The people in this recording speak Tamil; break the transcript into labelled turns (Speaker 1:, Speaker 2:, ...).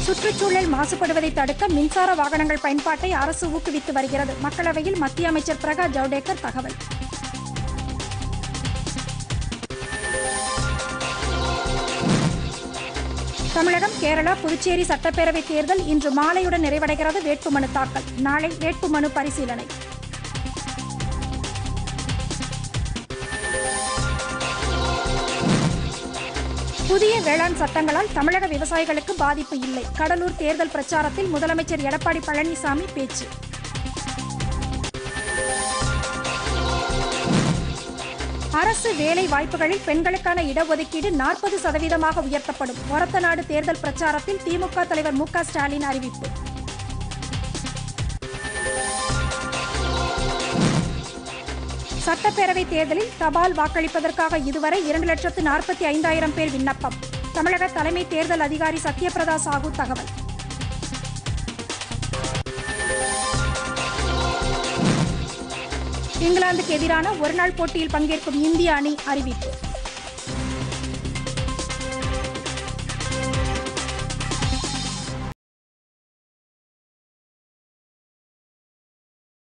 Speaker 1: சுற்றுச்சூழல் மாசுபடுவதை தடுக்க மின்சார வாகனங்கள் பயன்பாட்டை அரசு ஊக்குவித்து வருகிறது மக்களவையில் மத்திய அமைச்சர் பிரகாஷ் ஜவடேகர் தகவல் தமிழகம் கேரளா புதுச்சேரி சட்டப்பேரவை தேர்தல் இன்று மாலையுடன் நிறைவடைகிறது வேட்புமனு தாக்கல் நாளை வேட்புமனு பரிசீலனை புதிய வேளாண் சட்டங்களால் தமிழக விவசாயிகளுக்கு பாதிப்பு இல்லை கடலூர் தேர்தல் பிரச்சாரத்தில் முதலமைச்சர் எடப்பாடி பழனிசாமி பேச்சு அரசு வேலை வாய்ப்புகளில் பெண்களுக்கான இடஒதுக்கீடு நாற்பது சதவீதமாக உயர்த்தப்படும் ஒரத்தநாடு தேர்தல் பிரச்சாரத்தில் திமுக தலைவர் மு க ஸ்டாலின் அறிவிப்பு சட்டப்பேரவை தேர்தலில் தபால் வாக்களிப்பதற்காக இதுவரை இரண்டு லட்சத்து நாற்பத்தி ஐந்தாயிரம் பேர் விண்ணப்பம் தமிழக தலைமை தேர்தல் அதிகாரி சத்யபிரதா சாஹூ தகவல் இங்கிலாந்துக்கு எதிரான ஒருநாள் போட்டியில் பங்கேற்கும் இந்திய அணி அறிவிப்பு